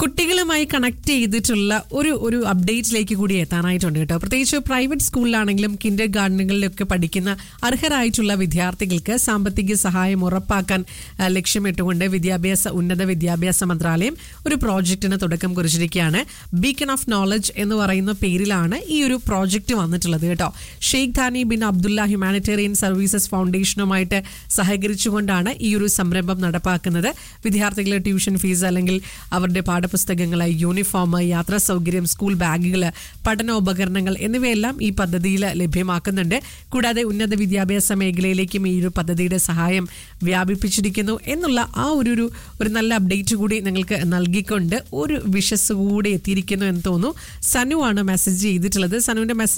കുട്ടികളുമായി കണക്ട് ചെയ്തിട്ടുള്ള ഒരു ഒരു അപ്ഡേറ്റിലേക്ക് കൂടി എത്താനായിട്ടുണ്ട് കേട്ടോ പ്രത്യേകിച്ച് പ്രൈവറ്റ് സ്കൂളിലാണെങ്കിലും കിൻഡർ ഗാർഡനുകളിലൊക്കെ പഠിക്കുന്ന അർഹരായിട്ടുള്ള വിദ്യാർത്ഥികൾക്ക് സാമ്പത്തിക സഹായം ഉറപ്പാക്കാൻ ആ, ലക്ഷ്യമിട്ടുകൊണ്ട് വിദ്യാഭ്യാസ ഉന്നത വിദ്യാഭ്യാസ മന്ത്രാലയം ഒരു പ്രോജക്റ്റിന് തുടക്കം കുറിച്ചിരിക്കുകയാണ് ബീക്കൺ ഓഫ് നോളജ് എന്ന് പറയുന്ന പേരിലാണ് ഈ ഒരു പ്രോജക്റ്റ് വന്നിട്ടുള്ളത് കേട്ടോ Sheikh Dhani bin Abdulla humanitarian services ഫൗണ്ടേഷനുമായിട്ട് സഹകരിച്ചുകൊണ്ടാണ് ഈ ഒരു സംരംഭം നടപ്പാക്കുന്നത് വിദ്യാർത്ഥികളുടെ ട്യൂഷൻ ഫീസ് അല്ലെങ്കിൽ അവരുടെ പാഠപുസ്തകങ്ങൾ യൂണിഫോം യാത്രാ സൗകര്യം സ്കൂൾ ബാഗുകൾ പഠനോപകരണങ്ങൾ എന്നിവയെല്ലാം ഈ പദ്ധതിയിൽ ലഭ്യമാക്കുന്നുണ്ട് കൂടാതെ ഉന്നത വിദ്യാഭ്യാസ മേഖലയിലേക്കും ഈ ഒരു പദ്ധതിയുടെ സഹായം വ്യാപിപ്പിച്ചിരിക്കുന്നു എന്നുള്ള ആ ഒരു ഒരു ഒരു നല്ല അപ്ഡേറ്റ് കൂടി നിങ്ങൾക്ക് നൽകിക്കൊണ്ട് ഒരു വിഷസ് കൂടി എത്തിയിരിക്കുന്നു എന്ന് തോന്നുന്നു സനു ആണ് മെസ്സേജ് ചെയ്തിട്ടുള്ളത് സനുവിന്റെ മെസ്സേജ്